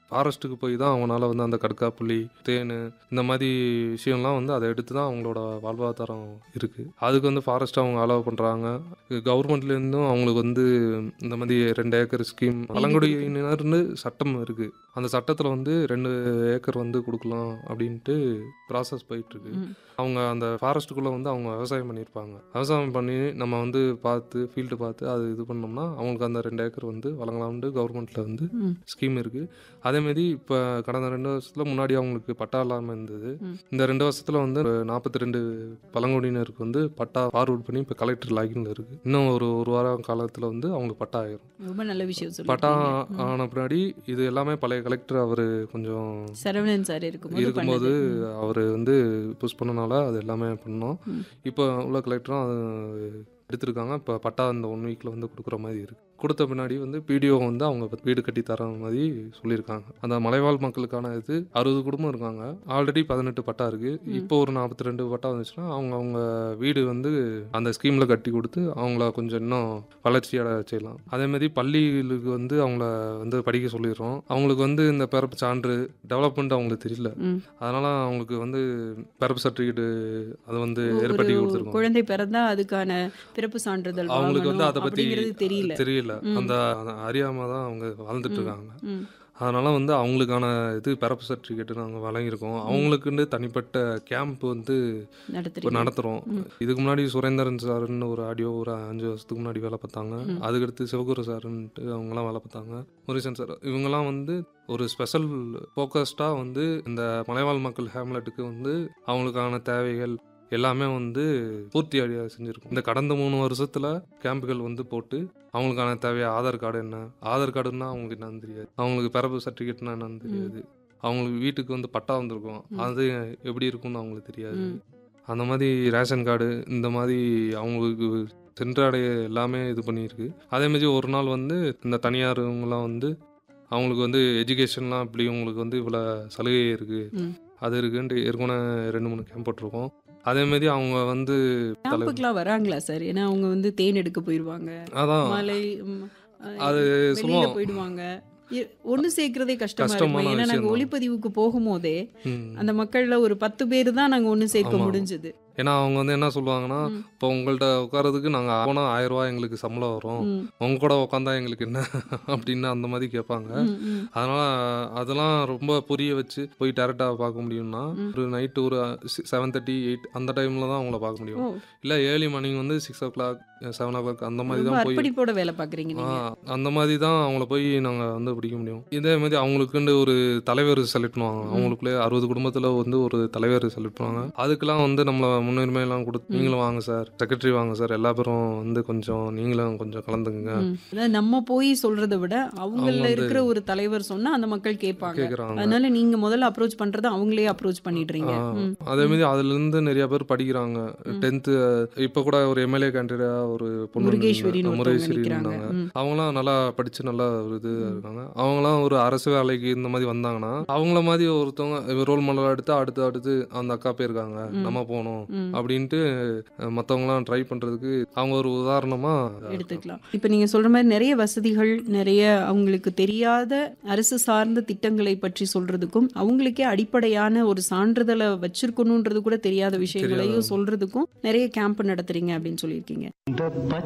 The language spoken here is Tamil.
ஃபாரஸ்ட்டுக்கு போய் தான் அவங்களால வந்து அந்த கடுக்காப்புளி தேன் இந்த மாதிரி விஷயம்லாம் வந்து அதை எடுத்து தான் அவங்களோட வாழ்வாதாரம் இருக்குது அதுக்கு வந்து ஃபாரஸ்ட் அவங்க அலோவ் பண்ணுறாங்க கவர்மெண்ட்லேருந்தும் அவங்களுக்கு வந்து இந்த மாதிரி ரெண்டு ஏக்கர் ஸ்கீம் பழங்குடியினர்னு சட்டம் இருக்குது அந்த சட்டத்தில் வந்து ரெண்டு ஏக்கர் வந்து கொடுக்கலாம் அப்படின்ட்டு ப்ராசஸ் போயிட்டுருக்கு ம். அவங்க அந்த ஃபாரஸ்ட்டுக்குள்ளே வந்து அவங்க விவசாயம் பண்ணியிருப்பாங்க விவசாயம் பண்ணி நம்ம வந்து பார்த்து ஃபீல்டு பார்த்து அது இது பண்ணோம்னா அவங்களுக்கு அந்த ரெண்டு ஏக்கர் வந்து வழங்கலாம்னு கவர்மெண்ட்டில் வந்து ம். ஸ்கீம் இருக்குது அதேமாரி இப்போ கடந்த ரெண்டு வருஷத்தில் முன்னாடி அவங்களுக்கு பட்டா இல்லாமல் இருந்தது ம். இந்த ரெண்டு வருஷத்தில் வந்து நாற்பத்தி ரெண்டு பழங்குடியினருக்கு வந்து பட்டா ஃபார்வர்ட் பண்ணி இப்போ கலெக்டர் லாகின்ல இருக்குது இன்னும் ஒரு ஒரு வாரம் காலத்தில் வந்து அவங்களுக்கு பட்டா ஆயிரும் ரொம்ப நல்ல விஷயம் பட்டா சொல்லிருக்கீங்க. ம். ஆன பின்னாடி இது எல்லாமே பழைய கலெக்டர் அவர் கொஞ்சம் சரவணன் சார் இருக்கும்போது இருக்கும்போது பண்ணது. அவர் வந்து புஷ் பண்ணனால அது எல்லாமே பண்ணோம் ம். இப்போ உள்ள கலெக்டரும் அது எடுத்திருக்காங்க இப்போ பட்டா இந்த ஒன் வீக்கில் வந்து கொடுக்குற மாதிரி இருக்கு கொடுத்த பின்னாடி வந்து பிடிஓ வந்து அவங்க வீடு கட்டி தர மாதிரி சொல்லியிருக்காங்க அந்த மலைவாழ் மக்களுக்கான இது அறுபது குடும்பம் இருக்காங்க ஆல்ரெடி பதினெட்டு பட்டா இருக்கு ம். இப்போ ஒரு நாற்பத்தி ரெண்டு பட்டா வந்துச்சுன்னா அவங்க அவங்க வீடு வந்து அந்த ஸ்கீம்ல கட்டி கொடுத்து அவங்கள கொஞ்சம் இன்னும் வளர்ச்சியடை செய்யலாம் அதே மாதிரி பள்ளிகளுக்கு வந்து அவங்கள வந்து படிக்க சொல்லிடுறோம் அவங்களுக்கு வந்து இந்த பிறப்பு சான்று டெவலப்மெண்ட் அவங்களுக்கு தெரியல ம். அதனால அவங்களுக்கு வந்து பிறப்பு சர்டிஃபிகேட் அது வந்து ஒரு ஏற்படுத்தி கொடுத்துருக்கோம் குழந்தை பிறந்தா அதுக்கான பிறப்பு சான்றிதழ் அவங்களுக்கு வந்து வாங்கணும் அதை பத்தி அப்படிங்கிறது தெரியல தெரியல ம். அந்த அந்த அறியாம தான் அவங்க வாழ்ந்துட்டு இருக்காங்க ம். அதனால வந்து அவங்களுக்கான இது பிறப்பு சர்டிஃபிகேட் நாங்கள் வழங்கியிருக்கோம் அவங்களுக்குன்னு தனிப்பட்ட கேம்ப் வந்து இப்போ நடத்துறீங்க நடத்துகிறோம் ம். இதுக்கு முன்னாடி சுரேந்தரன் சாருன்னு ஒரு ஆடியோ ஒரு அஞ்சு வருஷத்துக்கு முன்னாடி வேலை பார்த்தாங்க ம். அதுக்கடுத்து சிவகுரு சாருன்ட்டு அவங்களாம் வேலை பார்த்தாங்க முருகன் சார் இவங்கெல்லாம் வந்து ஒரு ஸ்பெஷல் ஃபோக்கஸ்டாக வந்து இந்த மலைவாழ் மக்கள் ஹேம்லெட்டுக்கு வந்து அவங்களுக்கான தேவைகள் எல்லாமே வந்து பூர்த்தி அடைய செஞ்சுருக்கும் இந்த கடந்த மூணு வருஷத்துல கேம்புகள் வந்து போட்டு அவங்களுக்கான தேவையா ஆதார் கார்டு என்ன ஆதார் கார்டுன்னா அவங்களுக்கு என்னன்னு தெரியாது அவங்களுக்கு பிறப்பு சர்டிஃபிகேட்னா என்னன்னு தெரியாது அவங்களுக்கு வீட்டுக்கு வந்து பட்டா வந்திருக்கும் ம். அது எப்படி இருக்கும்னு அவங்களுக்கு தெரியாது ம். அந்த மாதிரி ரேஷன் கார்டு இந்த மாதிரி அவங்களுக்கு சென்றடைய எல்லாமே இது பண்ணியிருக்கு அதே மாதிரி ஒரு நாள் வந்து இந்த தனியாருங்கெல்லாம் வந்து அவங்களுக்கு வந்து எஜுகேஷன்லாம் இப்படி உங்களுக்கு வந்து இவ்வளோ சலுகை இருக்குது ம். அது இருக்குன்ட்டு ஏற்கனவே ரெண்டு மூணு கேம்ப் போட்டிருக்கோம் அதே மாதிரி அவங்க வந்து தலை கேம்புக்குலாம் வராங்களா சார் ஏன்னா அவங்க வந்து தேன் எடுக்க போயிடுவாங்க அதான் மலை ம், அஹ், அது வெளியில சொல்லுவோம் போயிடுவாங்க இ- ஒண்ணு சேர்க்கறதே கஷ்டமா கஷ்டமான இருக்கும் ஏன்னா நாங்க விஷயம்தான். ஒளிப்பதிவுக்கு போகும்போதே ம். அந்த மக்கள்ல ஒரு பத்து பேர் தான் நாங்க ஒண்ணு சேர்க்க ஆமா. முடிஞ்சது ஏன்னா அவங்க வந்து என்ன சொல்லுவாங்கன்னா ம். இப்போ உங்கள்கிட்ட உட்காரதுக்கு நாங்கள் போனால் ஆயிரம் ரூபாய் எங்களுக்கு சம்பளம் வரும் ம், உங்க கூட உட்காந்தா எங்களுக்கு என்ன அப்படின்னு அந்த மாதிரி கேட்பாங்க ம், ம், அதனால அதெல்லாம் ரொம்ப புரிய வச்சு போய் டேரெக்டாக பார்க்க முடியும்னா ம். ஒரு நைட்டு ஒரு செவன் தேர்ட்டி எயிட் அந்த டைமில் தான் அவங்கள பார்க்க ஓ, முடியும் இல்லை ஏர்லி மார்னிங் வந்து six o'clock seven o'clock அந்த மாதிரி ரொம்ப தான் போய் அர்ப்பணிப்போட வேலை பாக்குறீங்க ஆ, நீங்க அந்த மாதிரி தான் அவங்கள போய் நாங்கள் வந்து பிடிக்க முடியும் இதே மாதிரி அவங்களுக்குன்னு ஒரு தலைவர் செலக்ட் பண்ணுவாங்க ம். அவங்களுக்குள்ளே அறுபது குடும்பத்தில் வந்து ஒரு தலைவர் செலக்ட் பண்ணுவாங்க அதுக்கெல்லாம் வந்து நம்மளை முன்னுரிமை எல்லாம் கொடுத்து ம். நீங்களும் வாங்க சார் செக்ரட்டரி வாங்க சார் எல்லா பேரும் வந்து கொஞ்சம் நீங்களும் கொஞ்சம் கலந்துக்குங்க ம். அதாவது நம்ம போய் சொல்றதை விட அவங்கள வந்து- இருக்கிற ஒரு தலைவர் சொன்னா அந்த மக்கள் கேட்பாங்க கேட்குறாங்க அதனால நீங்க முதல்ல அப்ரோச் பண்றத அவங்களே அப்ரோச் பண்ணிடுறீங்க ஆ, ம். அதே மாதிரி அதுல இருந்து நிறைய பேர் படிக்கிறாங்க ம். டென்த்து இப்போ கூட ஒரு எம்எல்ஏ கேண்டிடேட்டா ஒரு பொண்ணு முருகேஸ்வரின்னு நின்னு- ஒருத்தவங்க முருகேஸ்வரி நிக்கிறாங்க இருந்தாங்க ம். அவங்களாம் நல்லா படிச்சு நல்லா ஒரு இது ம். இருக்காங்க அவங்களாம் ஒரு அரசு வேலைக்கு இந்த மாதிரி வந்தாங்கன்னா அவங்கள மாதிரி ஒருத்தவங்க ரோல் மாடலாக எடுத்து அடுத்து அடுத்து அந்த அக்கா போயிருக்காங்க ம். நம்ம போகணும் ம். அப்படின்ட்டு அஹ், மத்தவங்கலாம் ட்ரை பண்றதுக்கு அவங்க ஒரு உதாரணமா எடுத்துக்கலாம் இப்போ நீங்க சொல்ற மாதிரி நிறைய வசதிகள் நிறைய அவங்களுக்கு தெரியாத அரசு சார்ந்த திட்டங்களை பற்றி சொல்றதுக்கும் அவங்களுக்கே அடிப்படையான ஒரு சான்றிதழை வச்சிருக்கணுன்றது கூட தெரியாத விஷயங்களையும் சொல்றதுக்கும் நிறைய கேம்ப் நடத்துறீங்க அப்படின்னு சொல்லியிருக்கீங்க இந்த பச்சை